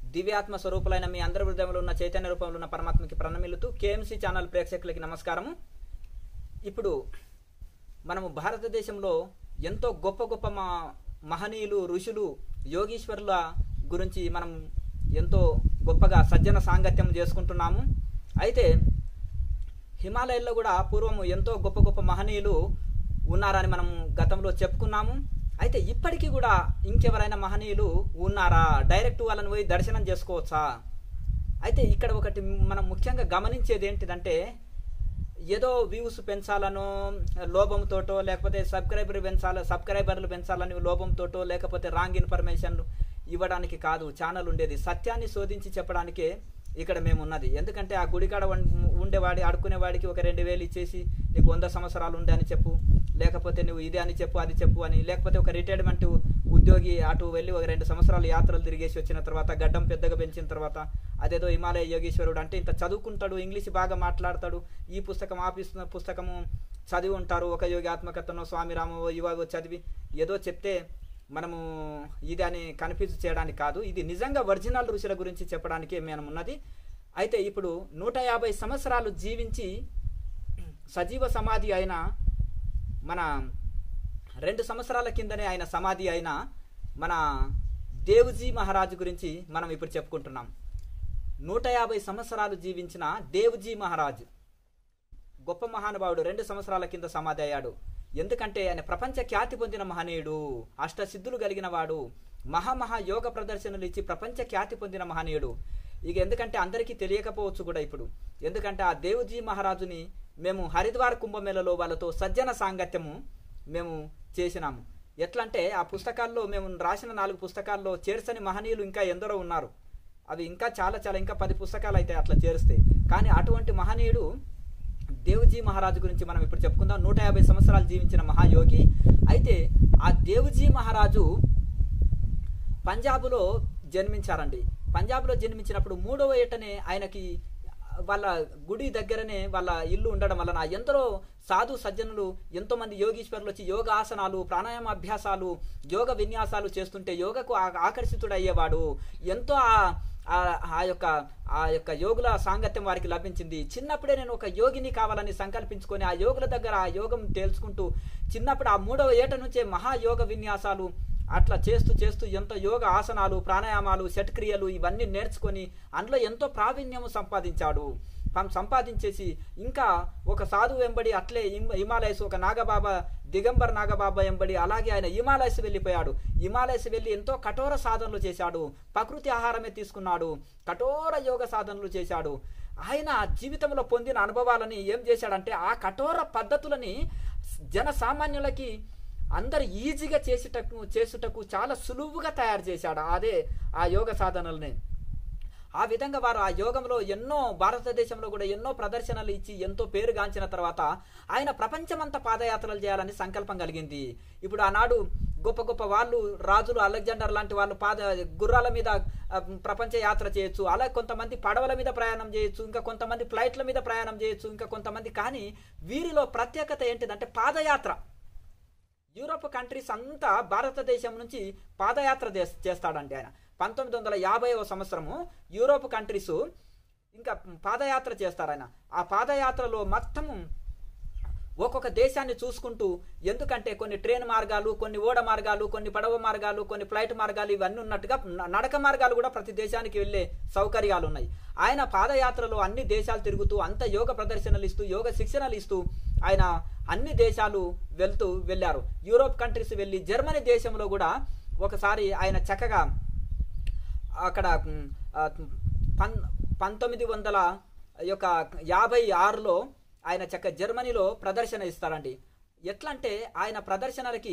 దివ్యాత్మ స్వరూపులైన మీ అందరి హృదయంలో ఉన్న చైతన్య రూపంలో ఉన్న పరమాత్మకి ప్రణమిల్లుతూ కేఎంసీ ఛానల్ ప్రేక్షకులకి నమస్కారము ఇప్పుడు మనము భారతదేశంలో ఎంతో గొప్ప గొప్ప మా మహనీయులు ఋషులు యోగీశ్వరుల గురించి మనం ఎంతో గొప్పగా సజ్జన సాంగత్యం చేసుకుంటున్నాము అయితే హిమాలయాల్లో కూడా పూర్వము ఎంతో గొప్ప గొప్ప మహనీయులు ఉన్నారని మనం గతంలో చెప్పుకున్నాము అయితే ఇప్పటికీ కూడా ఇంకెవరైనా మహనీయులు ఉన్నారా డైరెక్ట్ వాళ్ళని పోయి దర్శనం చేసుకోవచ్చా అయితే ఇక్కడ ఒకటి మనం ముఖ్యంగా గమనించేది ఏంటిదంటే ఏదో వ్యూస్ పెంచాలనో లోభంతోటో లేకపోతే సబ్స్క్రైబర్ పెంచాల సబ్స్క్రైబర్లు పెంచాలని లోభంతోటో లేకపోతే రాంగ్ ఇన్ఫర్మేషన్ ఇవ్వడానికి కాదు ఛానల్ ఉండేది సత్యాన్ని శోధించి చెప్పడానికే ఇక్కడ మేము ఉన్నది ఎందుకంటే ఆ గుడికాడ ఉం- ఉండేవాడి ఆడుకునేవాడికి ఒక రెండు వేలు ఇచ్చేసి నీకు వంద సంవత్సరాలు ఉండే అని చెప్పు లేకపోతే నువ్వు ఇది అని చెప్పు అది చెప్పు అని లేకపోతే ఒక రిటైర్మెంట్ ఉద్యోగి అటు వెళ్ళి ఒక రెండు సంవత్సరాలు యాత్రలు తిరిగేసి వచ్చిన తర్వాత గడ్డం పెద్దగా పెంచిన తర్వాత అదేదో హిమాలయ యోగేశ్వరుడు అంటే ఇంత చదువుకుంటాడు ఇంగ్లీష్ బాగా మాట్లాడతాడు ఈ పుస్తకం ఆ పుస్త- పుస్తకము చదివి ఉంటారు ఒక యోగి ఆత్మకథనో స్వామి రామో ఇవాగో చదివి ఏదో చెప్తే మనము ఇది అని కన్ఫ్యూజ్ చేయడానికి కాదు ఇది నిజంగా ఒరిజినల్ ఋషుల గురించి చెప్పడానికి మేము ఉన్నది అయితే ఇప్పుడు నూట యాభై సంవత్సరాలు జీవించి సజీవ సమాధి అయిన మన రెండు సంవత్సరాల కిందనే ఆయన సమాధి అయిన మన దేవుజీ మహారాజు గురించి మనం ఇప్పుడు చెప్పుకుంటున్నాం నూట యాభై సంవత్సరాలు జీవించిన దేవుజీ మహారాజు గొప్ప మహానుభావుడు రెండు సంవత్సరాల కింద సమాధి అయ్యాడు ఎందుకంటే ఆయన ప్రపంచ ఖ్యాతి పొందిన మహనీయుడు అష్టసిద్ధులు కలిగిన వాడు మహామహా యోగ ప్రదర్శనలు ఇచ్చి ప్రపంచ ఖ్యాతి పొందిన మహనీయుడు ఇక ఎందుకంటే అందరికీ తెలియకపోవచ్చు కూడా ఇప్పుడు ఎందుకంటే ఆ దేవుజీ మహారాజుని మేము హరిద్వార్ కుంభమేళలో వాళ్ళతో సజ్జన సాంగత్యము మేము చేసినాము ఎట్లా అంటే ఆ పుస్తకాల్లో మేము రాసిన నాలుగు పుస్తకాల్లో చేర్చని మహనీయులు ఇంకా ఎందరో ఉన్నారు అవి ఇంకా చాలా చాలా ఇంకా పది పుస్తకాలు అయితే అట్లా చేరిస్తే కానీ అటువంటి మహనీయుడు దేవుజీ మహారాజు గురించి మనం ఇప్పుడు చెప్పుకుందాం నూట యాభై సంవత్సరాలు జీవించిన మహాయోగి అయితే ఆ దేవుజీ మహారాజు పంజాబులో జన్మించారండి పంజాబ్లో జన్మించినప్పుడు మూడవ ఏటనే ఆయనకి వాళ్ళ గుడి దగ్గరనే వాళ్ళ ఇల్లు ఉండడం వలన ఎందరో సాధు సజ్జనులు ఎంతో మంది యోగీశ్వరులు వచ్చి యోగ ఆసనాలు ప్రాణాయామ అభ్యాసాలు యోగ విన్యాసాలు చేస్తుంటే యోగకు ఆ- ఆకర్షితుడయ్యేవాడు ఎంతో ఆ- ఆ- ఆ యొక్క ఆ యొక్క యోగుల సాంగత్యం వారికి లభించింది చిన్నప్పుడే నేను ఒక యోగిని కావాలని సంకల్పించుకొని ఆ యోగుల దగ్గర ఆ యోగం తేల్చుకుంటూ చిన్నప్పుడు ఆ మూడవ ఏట నుంచే మహాయోగ విన్యాసాలు అట్లా చేస్తూ చేస్తూ ఎంతో యోగ ఆసనాలు ప్రాణాయామాలు షట్క్రియలు ఇవన్నీ నేర్చుకొని అందులో ఎంతో ప్రావీణ్యం సంపాదించాడు పం- సంపాదించేసి ఇంకా ఒక సాధువు వెంబడి అట్లే హిమ- హిమాలయస్ ఒక నాగబాబా దిగంబర్ నాగబాబా వెంబడి అలాగే ఆయన హిమాలయస్ వెళ్ళిపోయాడు హిమాలయస్ వెళ్ళి ఎంతో కఠోర సాధనలు చేశాడు ప్రకృతి ఆహారమే తీసుకున్నాడు కఠోర యోగ సాధనలు చేశాడు ఆయన జీవితంలో పొందిన అనుభవాలని ఏం చేశాడంటే ఆ కఠోర పద్ధతులని జన సామాన్యులకి అందరు ఈజీగా చేసేటకు చేసుటకు చాలా సులువుగా తయారు చేశాడు అదే ఆ యోగ సాధనల్ని ఆ విధంగా వారు ఆ యోగంలో ఎన్నో భారతదేశంలో కూడా ఎన్నో ప్రదర్శనలు ఇచ్చి ఎంతో పేరుగాంచిన తర్వాత ఆయన ప్రపంచమంతా పాదయాత్రలు చేయాలని సంకల్పం కలిగింది ఇప్పుడు ఆనాడు గొప్ప గొప్ప వాళ్ళు రాజులు అలెగ్జాండర్ లాంటి వాళ్ళు పాద గుర్రాల మీద ఆ, ప్రపంచ యాత్ర చేయొచ్చు అలా కొంతమంది పడవల మీద ప్రయాణం చేయొచ్చు ఇంకా కొంతమంది ఫ్లైట్ల మీద ప్రయాణం చేయొచ్చు ఇంకా కొంతమంది కానీ వీరిలో ప్రత్యేకత ఏంటిదంటే పాదయాత్ర యూరోప్ కంట్రీస్ అంతా భారతదేశం నుంచి పాదయాత్ర చేస్- చేస్తాడండి ఆయన పంతొమ్మిది వందల యాభైవ సంవత్సరము యూరోప్ కంట్రీస్ ఇంకా పాదయాత్ర చేస్తారు ఆయన ఆ పాదయాత్రలో మొత్తము ఒక్కొక్క దేశాన్ని చూసుకుంటూ ఎందుకంటే కొన్ని ట్రైన్ మార్గాలు కొన్ని ఓడ మార్గాలు కొన్ని పడవ మార్గాలు కొన్ని ఫ్లైట్ మార్గాలు ఇవన్నీ ఉన్నట్టుగా న- నడక మార్గాలు కూడా ప్రతి దేశానికి వెళ్ళే సౌకర్యాలు ఉన్నాయి ఆయన పాదయాత్రలో అన్ని దేశాలు తిరుగుతూ అంత యోగ ప్రదర్శనలు ఇస్తూ యోగ శిక్షణలు ఇస్తూ ఆయన అన్ని దేశాలు వెళ్తూ వెళ్ళారు యూరోప్ కంట్రీస్ వెళ్ళి జర్మనీ దేశంలో కూడా ఒకసారి ఆయన చక్కగా అక్కడ మ్, ఆ, పన్ పంతొమ్మిది వందల యొక్క యాభై ఆరులో ఆయన చక్క జర్మనీలో ప్రదర్శన ఇస్తారండి ఎట్లా అంటే ఆయన ప్రదర్శనలకి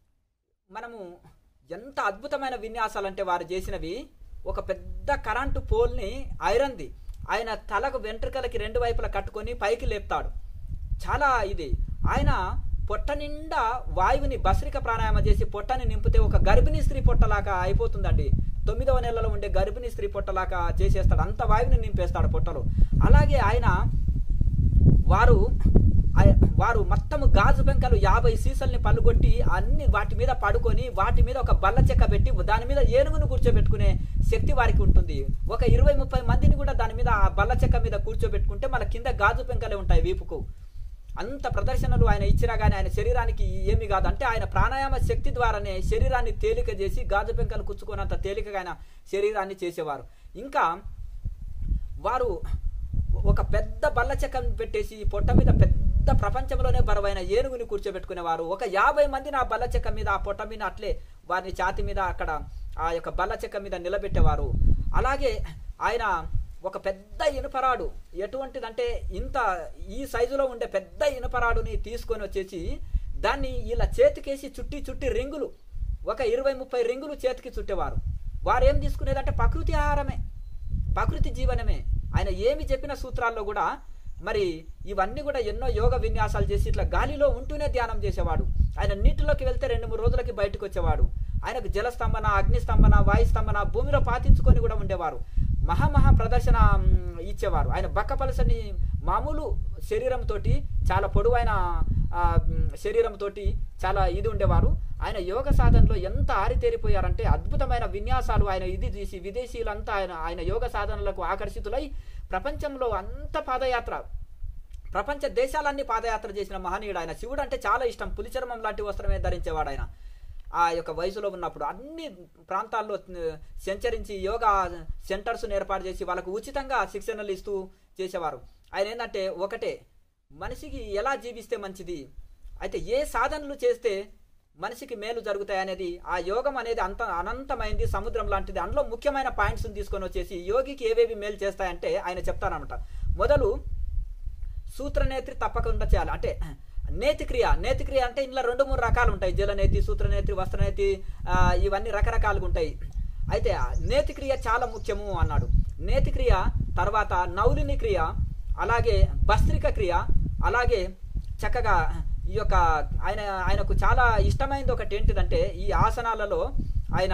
మనము ఎంత అద్భుతమైన విన్యాసాలంటే వారు చేసినవి ఒక పెద్ద కరెంటు పోల్ని ఐరన్ది ఆయన తలకు వెంట్రుకలకి రెండు వైపులా కట్టుకొని పైకి లేపుతాడు చాలా ఇది ఆయన పొట్ట నిండా వాయువుని భస్రిక ప్రాణాయామం చేసి పొట్టని నింపితే ఒక గర్భిణీ స్త్రీ పొట్టలాగా అయిపోతుందండి తొమ్మిదవ నెలలో ఉండే గర్భిణీ స్త్రీ పొట్టలాగా చేసేస్తాడు అంత వాయువుని నింపేస్తాడు పొట్టలో అలాగే ఆయన వారు ఆయ- వారు మొత్తం గాజు పెంకలు యాభై సీసల్ని పలుగొట్టి అన్ని వాటి మీద పడుకొని వాటి మీద ఒక బల్ల చెక్క పెట్టి దాని మీద ఏనుగును కూర్చోబెట్టుకునే శక్తి వారికి ఉంటుంది ఒక ఇరవై ముప్పై మందిని కూడా దాని మీద ఆ బల్ల చెక్క మీద కూర్చోబెట్టుకుంటే మన కింద గాజు పెంకలే ఉంటాయి వీపుకు అంత ప్రదర్శనలు ఆయన ఇచ్చినా కానీ ఆయన శరీరానికి ఏమి కాదు అంటే ఆయన ప్రాణాయామ శక్తి ద్వారానే శరీరాన్ని తేలిక చేసి గాజు పెంకలు కుచ్చుకున్నంత తేలికగా ఆయన శరీరాన్ని చేసేవారు ఇంకా వారు ఒక పెద్ద బల్ల చెక్కను పెట్టేసి పొట్ట మీద పెద్ద ప్రపంచంలోనే బరువైన ఏనుగుని కూర్చోబెట్టుకునేవారు ఒక యాభై మందిని ఆ బల్ల చెక్క మీద ఆ పొట్ట మీద అట్లే వారిని ఛాతి మీద అక్కడ ఆ యొక్క బల్ల చెక్క మీద నిలబెట్టేవారు అలాగే ఆయన ఒక పెద్ద ఇనుపరాడు ఎటువంటిదంటే ఇంత ఈ సైజులో ఉండే పెద్ద ఇనుపరాడుని తీసుకొని వచ్చేసి దాన్ని ఇలా చేతికేసి చుట్టి చుట్టి రింగులు ఒక ఇరవై ముప్పై రింగులు చేతికి చుట్టేవారు వారు ఏం తీసుకునేదంటే ప్రకృతి ఆహారమే ప్రకృతి జీవనమే ఆయన ఏమి చెప్పిన సూత్రాల్లో కూడా మరి ఇవన్నీ కూడా ఎన్నో యోగ విన్యాసాలు చేసి ఇట్లా గాలిలో ఉంటూనే ధ్యానం చేసేవాడు ఆయన నీటిలోకి వెళ్తే రెండు మూడు రోజులకి బయటకు వచ్చేవాడు ఆయనకు జలస్తంభన అగ్నిస్తంభన వాయుస్తంభన భూమిలో పాతించుకొని కూడా ఉండేవారు మహామహా ప్రదర్శన మ్, ఇచ్చేవారు ఆయన బక్కపలసని మామూలు శరీరంతో చాలా పొడవైన ఆ, మ్, శరీరంతో చాలా ఇది ఉండేవారు ఆయన యోగ సాధనలో ఎంత ఆరితేరిపోయారంటే అద్భుతమైన విన్యాసాలు ఆయన ఇది చేసి విదేశీయులంతా ఆయన ఆయన యోగ సాధనలకు ఆకర్షితులై ప్రపంచంలో అంత పాదయాత్ర ప్రపంచ దేశాలన్నీ పాదయాత్ర చేసిన మహనీయుడు ఆయన శివుడు అంటే చాలా ఇష్టం పులిచర్మం లాంటి వస్త్రమే ధరించేవాడు ఆయన ఆ యొక్క వయసులో ఉన్నప్పుడు అన్ని ప్రాంతాల్లో ఆ, సంచరించి యోగా సెంటర్స్ ఏర్పాటు చేసి వాళ్ళకు ఉచితంగా శిక్షణలు ఇస్తూ చేసేవారు ఆయన ఏంటంటే ఒకటే మనిషికి ఎలా జీవిస్తే మంచిది అయితే ఏ సాధనలు చేస్తే మనిషికి మేలు జరుగుతాయి అనేది ఆ యోగం అనేది అంత అనంతమైంది సముద్రం లాంటిది అందులో ముఖ్యమైన పాయింట్స్ని తీసుకొని వచ్చేసి యోగికి ఏవేవి మేలు చేస్తాయంటే ఆయన చెప్తారనమాట మొదలు సూత్రనేత్రి తప్పకుండా చేయాలి అంటే నేతిక్రియ నేతిక్రియ అంటే ఇందులో రెండు మూడు రకాలు ఉంటాయి జలనేతి సూత్రనేత్రి వస్త్రనేతి ఆ, ఇవన్నీ రకరకాలుగా ఉంటాయి అయితే ఆ నేతిక్రియ చాలా ముఖ్యము అన్నాడు నేతిక్రియ తర్వాత నౌలిని క్రియ అలాగే భస్త్రిక క్రియ అలాగే చక్కగా ఈ యొక్క ఆయన ఆయనకు చాలా ఇష్టమైనది ఒకటి ఏంటిదంటే ఈ ఆసనాలలో ఆయన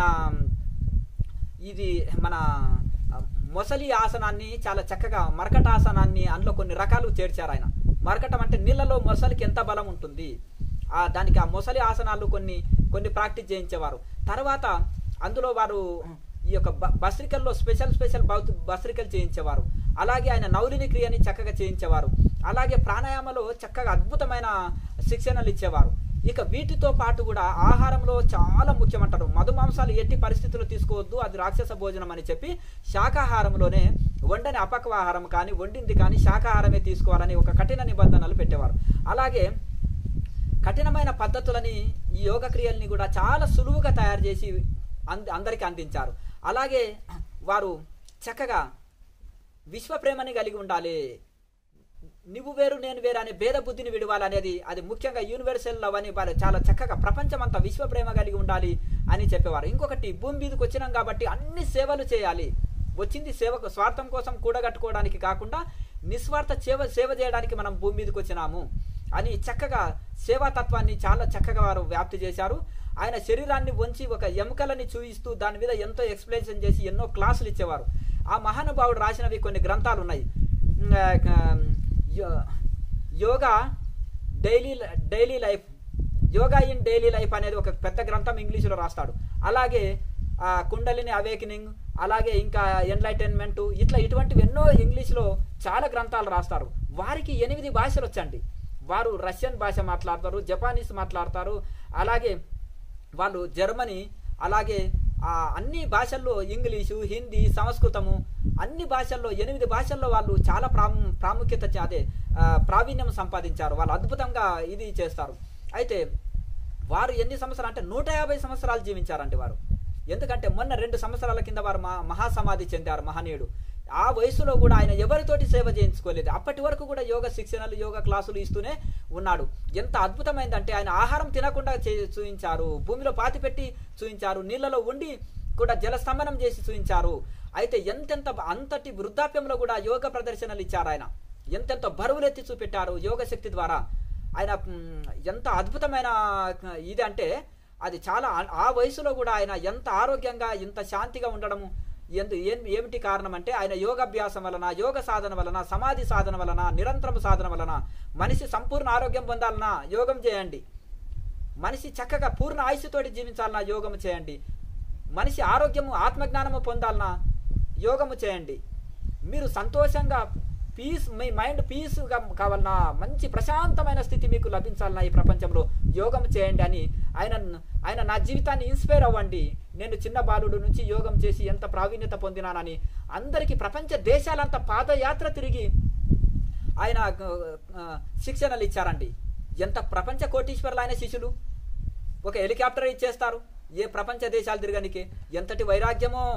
ఇది మన ఆ, మొసలి ఆసనాన్ని చాలా చక్కగా మరకట ఆసనాన్ని అందులో కొన్ని రకాలు చేర్చారు ఆయన మరకటం అంటే నీళ్ళలో మొసలికి ఎంత బలం ఉంటుంది ఆ దానికి ఆ మొసలి ఆసనాలు కొన్ని కొన్ని ప్రాక్టీస్ చేయించేవారు తర్వాత అందులో వారు ఈ యొక్క బ- బస్రికల్లో స్పెషల్ స్పెషల్ బౌత్ బస్రికలు చేయించేవారు అలాగే ఆయన నౌలిని క్రియని చక్కగా చేయించేవారు అలాగే ప్రాణాయామలో చక్కగా అద్భుతమైన శిక్షణలు ఇచ్చేవారు ఇక వీటితో పాటు కూడా ఆహారంలో చాలా ముఖ్యమంటారు మధుమాంసాలు ఎట్టి పరిస్థితుల్లో తీసుకోవద్దు అది రాక్షస భోజనం అని చెప్పి శాకాహారంలోనే వండని అపక్వ ఆహారం కానీ వండింది కానీ శాకాహారమే తీసుకోవాలని ఒక కఠిన నిబంధనలు పెట్టేవారు అలాగే కఠినమైన పద్ధతులని ఈ యోగ క్రియల్ని కూడా చాలా సులువుగా తయారు చేసి అంద అందరికీ అందించారు అలాగే వారు చక్కగా విశ్వ ప్రేమని కలిగి ఉండాలి నువ్వు వేరు నేను వేరు అనే భేద బుద్ధిని విడవాలనేది అది ముఖ్యంగా యూనివర్సల్ లవ్ అని వారు చాలా చక్కగా ప్రపంచమంతా విశ్వ ప్రేమ కలిగి ఉండాలి అని చెప్పేవారు ఇంకొకటి భూమి మీదకి వచ్చినాం కాబట్టి అన్ని సేవలు చేయాలి వచ్చింది సేవకు స్వార్థం కోసం కూడగట్టుకోవడానికి కాకుండా నిస్వార్థ సేవ సేవ చేయడానికి మనం భూమి మీదకి వచ్చినాము అని చక్కగా సేవాతత్వాన్ని చాలా చక్కగా వారు వ్యాప్తి చేశారు ఆయన శరీరాన్ని వంచి ఒక ఎముకలని చూయిస్తూ దాని మీద ఎంతో ఎక్స్ప్లెనేషన్ చేసి ఎన్నో క్లాసులు ఇచ్చేవారు ఆ మహానుభావుడు రాసినవి కొన్ని గ్రంథాలు ఉన్నాయి ఉమ్, ఆ, యో- yoga daily daily life yoga in daily life అనేది ఒక పెద్ద గ్రంథం ఇంగ్లీష్లో రాస్తాడు అలాగే ఆ, కుండలిని అవేకనింగ్ అలాగే ఇంకా ఎన్లైటైన్మెంట్ ఇట్లా ఇటువంటివి ఎన్నో ఇంగ్లీష్లో చాలా గ్రంథాలు రాస్తారు వారికి ఎనిమిది భాషలు వచ్చండి వారు రష్యన్ భాష మాట్లాడతారు జపానీస్ మాట్లాడతారు అలాగే వాళ్ళు జర్మనీ అలాగే ఆ, అన్ని భాషల్లో ఇంగ్లీషు హిందీ సంస్కృతము అన్ని భాషల్లో ఎనిమిది భాషల్లో వాళ్ళు చాలా ప్రాము ప్రాముఖ్యత చే- అదే ఆ, ప్రావీణ్యం సంపాదించారు వాళ్ళు అద్భుతంగా ఇది చేస్తారు అయితే వారు ఎన్ని సంవత్సరాలు అంటే నూట యాభై సంవత్సరాలు జీవించారండి వారు ఎందుకంటే మొన్న రెండు సంవత్సరాల కింద వారు మా మహాసమాధి చెందారు మహనీయుడు ఆ వయసులో కూడా ఆయన ఎవరితోటి సేవ చేయించుకోలేదు అప్పటి వరకు కూడా యోగ శిక్షణలు యోగ క్లాసులు ఇస్తూనే ఉన్నాడు ఎంత అద్భుతమైందంటే ఆయన ఆహారం తినకుండా చే- చూయించారు భూమిలో పాతి పెట్టి చూయించారు నీళ్ళలో ఉండి కూడా జలస్తంభనం చేసి చూయించారు అయితే ఎంతెంత అంతటి వృద్ధాప్యంలో కూడా యోగ ప్రదర్శనలు ఇచ్చారు ఆయన ఎంతెంత బరువులెత్తి చూపెట్టారు యోగ శక్తి ద్వారా ఆయన మ్, ఎంత అద్భుతమైన ఇది అంటే అది చాలా ఆ- ఆ వయసులో కూడా ఆయన ఎంత ఆరోగ్యంగా ఇంత శాంతిగా ఉండడము ఎందు ఏం ఏమిటి కారణం అంటే ఆయన యోగాభ్యాసం వలన యోగ సాధన వలన సమాధి సాధన వలన నిరంతరం సాధన వలన మనిషి సంపూర్ణ ఆరోగ్యం పొందాలన్నా యోగం చేయండి మనిషి చక్కగా పూర్ణ ఆయుష్తోటి జీవించాలన్నా యోగము చేయండి మనిషి ఆరోగ్యము ఆత్మజ్ఞానము పొందాలన్నా యోగము చేయండి మీరు సంతోషంగా పీస్ మీ మైండ్ పీస్గా కావాలన్నా మంచి ప్రశాంతమైన స్థితి మీకు లభించాలన్నా ఈ ప్రపంచంలో యోగం చేయండి అని ఆయన ఆయన నా జీవితాన్ని ఇన్స్పైర్ అవ్వండి నేను చిన్న బాలుడు నుంచి యోగం చేసి ఎంత ప్రావీణ్యత పొందినానని అందరికీ ప్రపంచ దేశాలంతా పాదయాత్ర తిరిగి ఆయన ఆ, శిక్షణలు ఇచ్చారండి ఎంత ప్రపంచ కోటీశ్వరులు ఆయన శిష్యులు ఒక హెలికాప్టర్ ఇచ్చేస్తారు ఏ ప్రపంచ దేశాలు తిరగనికి ఎంతటి వైరాగ్యమో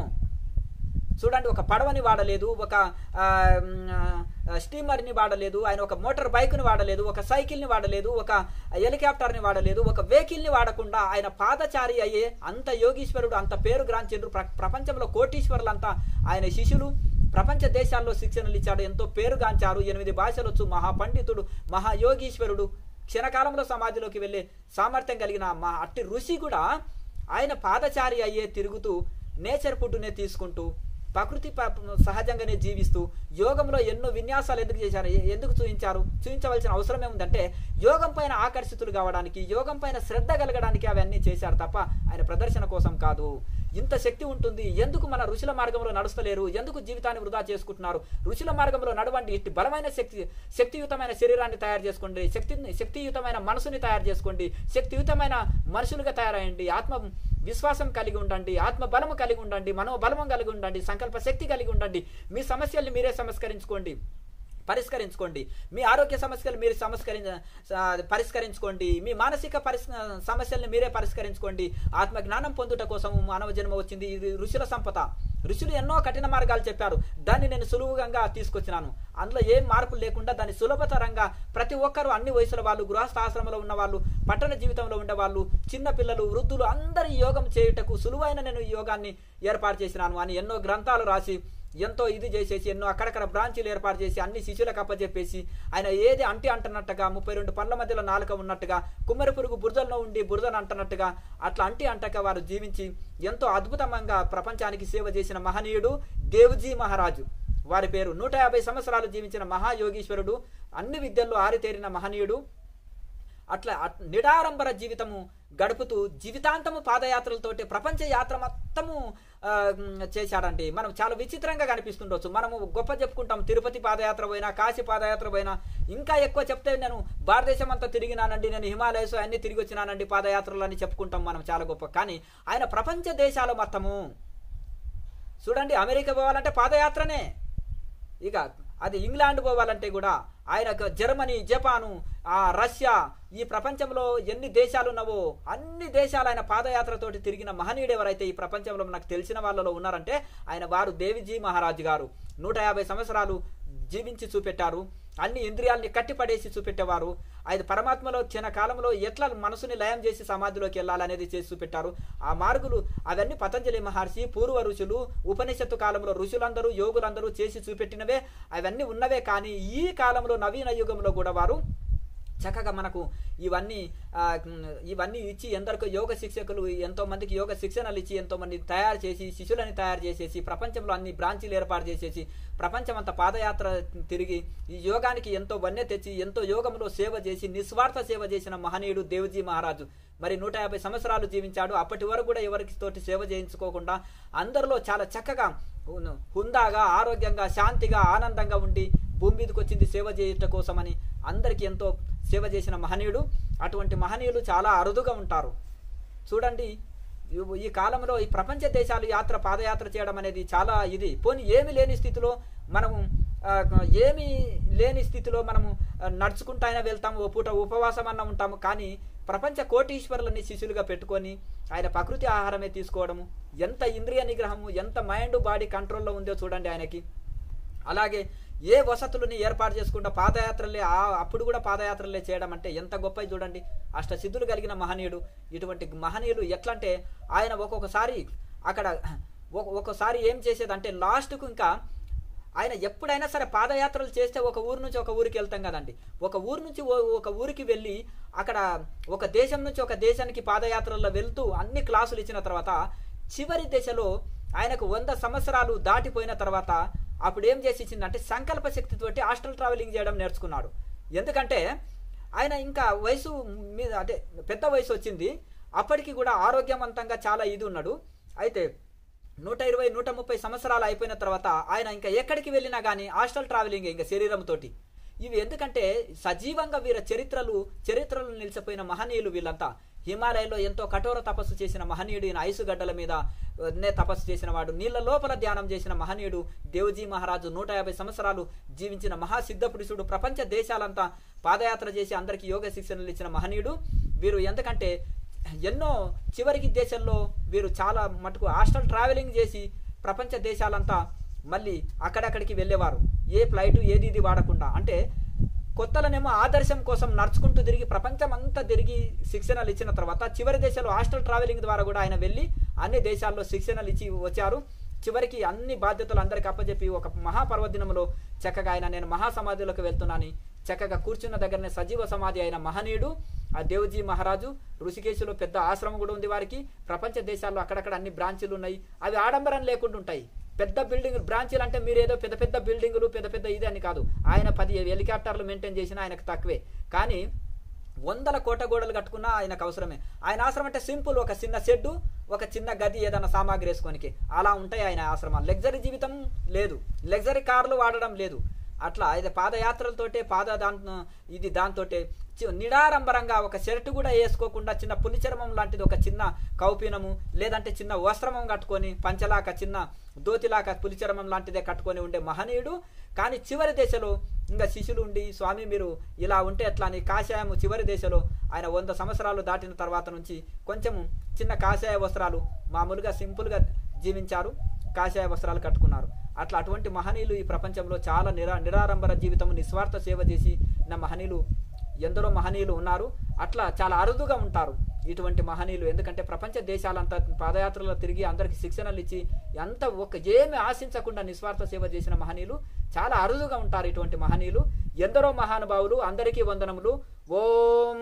చూడండి ఒక పడవని వాడలేదు ఒక ఆ, మ్, ఆ, స్టీమర్ని వాడలేదు ఆయన ఒక మోటార్ బైక్ని వాడలేదు ఒక సైకిల్ని వాడలేదు ఒక హెలికాప్టర్ని వాడలేదు ఒక వెహికల్ని వాడకుండా ఆయన పాదచారి అయ్యే అంత యోగీశ్వరుడు అంత పేరు గ్రాంచిండ్రు ప్ర ప్రపంచంలో కోటీశ్వరులంతా ఆయన శిష్యులు ప్రపంచ దేశాల్లో శిక్షణలు ఇచ్చాడు ఎంతో పేరుగాంచారు ఎనిమిది భాషలొచ్చు మహాపండితుడు మహాయోగీశ్వరుడు క్షణకాలంలో సమాధిలోకి వెళ్ళే సామర్థ్యం కలిగిన మా అట్టి ఋషి కూడా ఆయన పాదచారి అయ్యే తిరుగుతూ నేచర్ ఫుడ్నే తీసుకుంటూ ప్రకృతి ప- సహజంగానే జీవిస్తూ యోగంలో ఎన్నో విన్యాసాలు ఎందుకు చేశారు ఎ- ఎందుకు చూపించారు చూపించవలసిన అవసరం ఏముందంటే యోగం పైన ఆకర్షితులు కావడానికి యోగం పైన శ్రద్ధ కలగడానికి అవన్నీ చేశారు తప్ప ఆయన ప్రదర్శన కోసం కాదు ఇంత శక్తి ఉంటుంది ఎందుకు మన ఋషుల మార్గంలో నడుస్తలేరు ఎందుకు జీవితాన్ని వృధా చేసుకుంటున్నారు ఋషుల మార్గంలో నడవండి ఇట్టి బలమైన శక్తి శక్తియుతమైన శరీరాన్ని తయారు చేసుకోండి శక్తి శక్తియుతమైన మనసుని తయారు చేసుకోండి శక్తియుతమైన మనుషులుగా తయారయ్యండి ఆత్మ విశ్వాసం కలిగి ఉండండి ఆత్మ బలము కలిగి ఉండండి మనోబలము కలిగి ఉండండి సంకల్ప శక్తి కలిగి ఉండండి మీ సమస్యల్ని మీరే సంస్కరించుకోండి పరిష్కరించుకోండి మీ ఆరోగ్య సమస్యలు మీరు సంస్కరి ఆ, పరిష్కరించుకోండి మీ మానసిక పరిస్ సమస్యల్ని మీరే పరిష్కరించుకోండి ఆత్మ జ్ఞానం పొందుట కోసం మానవ జన్మ వచ్చింది ఇది ఋషుల సంపద ఋషులు ఎన్నో కఠిన మార్గాలు చెప్పారు దాన్ని నేను సులువుగా తీసుకొచ్చినాను అందులో ఏం మార్పులు లేకుండా దాన్ని సులభతరంగా ప్రతి ఒక్కరూ అన్ని వయసుల వాళ్ళు గృహస్థాశ్రమంలో ఉన్న వాళ్ళు పట్టణ జీవితంలో ఉండే వాళ్ళు చిన్న పిల్లలు వృద్ధులు అందరి యోగం చేయుటకు సులువైన నేను ఈ యోగాన్ని ఏర్పాటు చేసినాను అని ఎన్నో గ్రంథాలు రాసి ఎంతో ఇది చేసేసి ఎన్నో అక్కడక్కడ బ్రాంచీలు ఏర్పాటు చేసి అన్ని శిష్యులకు అప్పచెప్పేసి ఆయన ఏది అంటి అంటున్నట్టుగా ముప్పై రెండు పండ్ల మధ్యలో నాలుక ఉన్నట్టుగా కుమ్మరి పురుగు బురదల్లో ఉండి బురదను అంటున్నట్టుగా అట్లా అంటి అంటక వారు జీవించి ఎంతో అద్భుతంగా ప్రపంచానికి సేవ చేసిన మహనీయుడు దేవ్జీ మహారాజు వారి పేరు నూట యాభై సంవత్సరాలు జీవించిన మహాయోగీశ్వరుడు అన్ని విద్యల్లో ఆరితేరిన మహనీయుడు అట్లా అట్- నిడారంబర జీవితము గడుపుతూ జీవితాంతము పాదయాత్రలతోటి ప్రపంచ యాత్ర మొత్తము ఆ, మ్, చేశాడండి మనం చాలా విచిత్రంగా కనిపిస్తుండొచ్చు మనము గొప్ప చెప్పుకుంటాం తిరుపతి పాదయాత్ర పోయినా కాశీ పాదయాత్ర పోయినా ఇంకా ఎక్కువ చెప్తే నేను భారతదేశం అంతా తిరిగినానండి నేను హిమాలయస్ అన్ని తిరిగి వచ్చినానండి పాదయాత్రలు అని చెప్పుకుంటాం మనం చాలా గొప్ప కానీ ఆయన ప్రపంచ దేశాల మొత్తము చూడండి అమెరికా పోవాలంటే పాదయాత్రనే ఇక అది ఇంగ్లాండ్ పోవాలంటే కూడా ఆయనకు జర్మనీ జపాను ఆ రష్యా ఈ ప్రపంచంలో ఎన్ని దేశాలు ఉన్నావో అన్ని దేశాలు ఆయన పాదయాత్రతోటి తిరిగిన మహనీయుడు ఎవరైతే ఈ ప్రపంచంలో నాకు తెలిసిన వాళ్ళలో ఉన్నారంటే ఆయన వారు దేవిజీ మహారాజు గారు నూట యాభై సంవత్సరాలు జీవించి చూపెట్టారు అన్ని ఇంద్రియాల్ని కట్టిపడేసి చూపెట్టేవారు ఆయన పరమాత్మలో క్షణ కాలంలో ఎట్లా మనసుని లయం చేసి సమాధిలోకి వెళ్ళాలనేది చేసి చూపెట్టారు ఆ మార్గులు అవన్నీ పతంజలి మహర్షి పూర్వ ఋషులు ఉపనిషత్తు కాలంలో ఋషులందరూ యోగులందరూ చేసి చూపెట్టినవే అవన్నీ ఉన్నవే కానీ ఈ కాలంలో నవీన యుగంలో కూడా వారు చక్కగా మనకు ఇవన్నీ ఆ, మ్, ఇవన్నీ ఇచ్చి ఎందరికో యోగ శిక్షకులు ఎంతో మందికి యోగ శిక్షణలు ఇచ్చి ఎంతో మంది తయారు చేసి శిష్యులని తయారు చేసేసి ప్రపంచంలో అన్ని బ్రాంచీలు ఏర్పాటు చేసేసి ప్రపంచం అంతా పాదయాత్ర తిరిగి ఈ యోగానికి ఎంతో వన్నె తెచ్చి ఎంతో యోగంలో సేవ చేసి నిస్వార్థ సేవ చేసిన మహనీయుడు దేవజీ మహారాజు మరి నూట యాభై సంవత్సరాలు జీవించాడు అప్పటి వరకు కూడా ఎవరికి తోటి సేవ చేయించుకోకుండా అందరిలో చాలా చక్కగా హున్- హుందాగా ఆరోగ్యంగా శాంతిగా ఆనందంగా ఉండి భూమి మీదకి వచ్చింది సేవ చేయుట కోసమని అందరికీ ఎంతో సేవ చేసిన మహనీయుడు అటువంటి మహనీయులు చాలా అరుదుగా ఉంటారు చూడండి ఈ- ఈ కాలంలో ఈ ప్రపంచ దేశాలు యాత్ర పాదయాత్ర చేయడం అనేది చాలా ఇది పోనీ ఏమి లేని స్థితిలో మనము ఆ, ఏమీ లేని స్థితిలో మనము ఆ, నడుచుకుంటాయినా వెళ్తాము ఓ పూట ఉపవాసం అన్న ఉంటాము కానీ ప్రపంచ కోటీశ్వరులని శిష్యులుగా పెట్టుకొని ఆయన ప్రకృతి ఆహారమే తీసుకోవడము ఎంత ఇంద్రియ నిగ్రహము ఎంత మైండ్ బాడీ కంట్రోల్లో ఉందో చూడండి ఆయనకి అలాగే ఏ వసతులని ఏర్పాటు చేసుకుంటా పాదయాత్రలే ఆ అప్పుడు కూడా పాదయాత్రలే చేయడం అంటే ఎంత గొప్ప చూడండి అష్ట సిద్ధులు కలిగిన మహనీయుడు ఇటువంటి మహనీయులు ఎట్లా అంటే ఆయన ఒక్కొక్కసారి అక్కడ ఒక- ఒక్కొక్కసారి ఏం చేసేదంటే లాస్ట్కు ఇంకా ఆయన ఎప్పుడైనా సరే పాదయాత్రలు చేస్తే ఒక ఊరు నుంచి ఒక ఊరికి వెళ్తాం కదండి ఒక ఊరు నుంచి ఓ- ఒక ఊరికి వెళ్ళి అక్కడ ఒక దేశం నుంచి ఒక దేశానికి పాదయాత్రల్లో వెళ్తూ అన్ని క్లాసులు ఇచ్చిన తర్వాత చివరి దశలో ఆయనకు వంద సంవత్సరాలు దాటిపోయిన తర్వాత అప్పుడు ఏం చేసి ఇచ్చిందంటే సంకల్ప శక్తితోటి హాస్టల్ ట్రావెలింగ్ చేయడం నేర్చుకున్నాడు ఎందుకంటే ఆయన ఇంకా వయసు మీద అంటే పెద్ద వయసు వచ్చింది అప్పటికి కూడా ఆరోగ్యవంతంగా చాలా ఇది ఉన్నాడు అయితే నూట ఇరవై నూట ముప్పై సంవత్సరాలు అయిపోయిన తర్వాత ఆయన ఇంకా ఎక్కడికి వెళ్ళినా కానీ హాస్టల్ ట్రావెలింగ్ ఇంకా శరీరంతోటి ఇవి ఎందుకంటే సజీవంగా వీర చరిత్రలు చరిత్రలు నిలిచిపోయిన మహనీయులు వీళ్ళంతా హిమాలయంలో ఎంతో కఠోర తపస్సు చేసిన మహనీయుడు ఈయన ఐసుగడ్డల మీద ఆ, నే తపస్సు చేసిన వాడు నీళ్ళ లోపల ధ్యానం చేసిన మహనీయుడు దేవజీ మహారాజు నూట యాభై సంవత్సరాలు జీవించిన మహాసిద్ధ పురుషుడు ప్రపంచ దేశాలంతా పాదయాత్ర చేసి అందరికీ యోగ శిక్షణలు ఇచ్చిన మహనీయుడు వీరు ఎందుకంటే ఎన్నో చివరికి దేశంలో వీరు చాలా మటుకు హాస్టల్ ట్రావెలింగ్ చేసి ప్రపంచ దేశాలంతా మళ్ళీ అక్కడక్కడికి వెళ్ళేవారు ఏ ఫ్లైట్ ఏది ఇది వాడకుండా అంటే కొత్తలనేమో ఆదర్శం కోసం నడుచుకుంటూ తిరిగి ప్రపంచం అంతా తిరిగి శిక్షణలు ఇచ్చిన తర్వాత చివరి దేశాలు హాస్టల్ ట్రావెలింగ్ ద్వారా కూడా ఆయన వెళ్ళి అన్ని దేశాల్లో శిక్షణలు ఇచ్చి వచ్చారు చివరికి అన్ని బాధ్యతలు అందరికి అప్పచెప్పి ఒక మహాపర్వదినంలో చక్కగా ఆయన నేను మహాసమాధిలోకి వెళ్తున్నాను చక్కగా కూర్చున్న దగ్గరనే సజీవ సమాధి అయిన మహనీయుడు ఆ దేవజీ మహారాజు ఋషికేశులో పెద్ద ఆశ్రమం కూడా ఉంది వారికి ప్రపంచ దేశాల్లో అక్కడక్కడ అన్ని బ్రాంచీలు ఉన్నాయి అవి ఆడంబరం లేకుండా ఉంటాయి పెద్ద బిల్డింగ్ బ్రాంచీలు అంటే మీరేదో పెద్ద పెద్ద బిల్డింగులు పెద్ద పెద్ద ఇది అని కాదు ఆయన పది హెలికాప్టర్లు మెయింటైన్ చేసినా ఆయనకు తక్కువే కానీ వందల కోట గోడలు కట్టుకున్నా ఆయనకు అవసరమే ఆయన ఆశ్రమం అంటే సింపుల్ ఒక చిన్న షెడ్డు ఒక చిన్న గది ఏదైనా సామాగ్రి వేసుకోనికి అలా ఉంటాయి ఆయన ఆశ్రమాలు లగ్జరీ జీవితం లేదు లగ్జరీ కార్లు వాడడం లేదు అట్లా అయితే పాదయాత్రలతోటే పాద దాంతో ఇది దాంతోటే చి- నిడారంబరంగా ఒక షర్ట్ కూడా వేసుకోకుండా చిన్న పులిచర్మం లాంటిది ఒక చిన్న కౌపీనము లేదంటే చిన్న వస్త్రమం కట్టుకొని పంచలాక చిన్న దోతిలాక పులిచర్మం లాంటిదే కట్టుకొని ఉండే మహనీయుడు కానీ చివరి దశలో ఇంకా శిష్యులు ఉండి స్వామి మీరు ఇలా ఉంటే ఎట్లా అని కాషాయము చివరి దశలో ఆయన వంద సంవత్సరాలు దాటిన తర్వాత నుంచి కొంచెం చిన్న కాషాయ వస్త్రాలు మామూలుగా సింపుల్గా జీవించారు కాషాయ వస్త్రాలు కట్టుకున్నారు అట్లా అటువంటి మహనీయులు ఈ ప్రపంచంలో చాలా నిరా నిరాడంబర జీవితం నిస్వార్థ సేవ చేసి నా మహనీయులు ఎందరో మహనీయులు ఉన్నారు అట్లా చాలా అరుదుగా ఉంటారు ఇటువంటి మహనీయులు ఎందుకంటే ప్రపంచ దేశాలంతా పాదయాత్రలో తిరిగి అందరికి శిక్షణలు ఇచ్చి అంత ఒక ఏమి ఆశించకుండా నిస్వార్థ సేవ చేసిన మహనీయులు చాలా అరుదుగా ఉంటారు ఇటువంటి మహనీయులు ఎందరో మహానుభావులు అందరికీ వందనములు ఓం